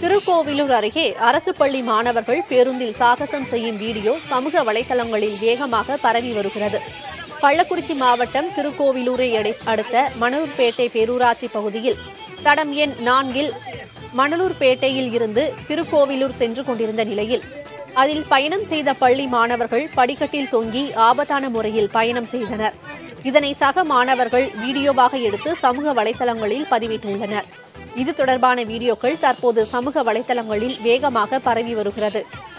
திருக்கோவிலூர் அருகே அரசு பள்ளி மாணவர்கள் பேருந்தில் சாகசம் செய்யும் வீடியோ சமூக வலைதளங்களில் வேகமாக பரவி வருகிறது கள்ளக்குறிச்சி மாவட்டம் திருக்கோவிலூரை அடை- அடுத்த மணலூர்பேட்டை பேரூராட்சி பகுதியில் தடம் எண் நான்கில் மணலூர்பேட்டையில் இருந்து திருக்கோவிலூர் சென்று கொண்டிருந்த நிலையில் அதில் பயணம் செய்த பள்ளி மாணவர்கள் படிக்கட்டில் தொங்கி ஆபத்தான முறையில் பயணம் செய்தனர் இதனை சக மாணவர்கள் வீடியோவாக எடுத்து சமூக வலைதளங்களில் பதிவிட்டுள்ளனர் இது தொடர்பான வீடியோக்கள் தற்போது சமூக வலைதளங்களில் வேகமாக பரவி வருகிறது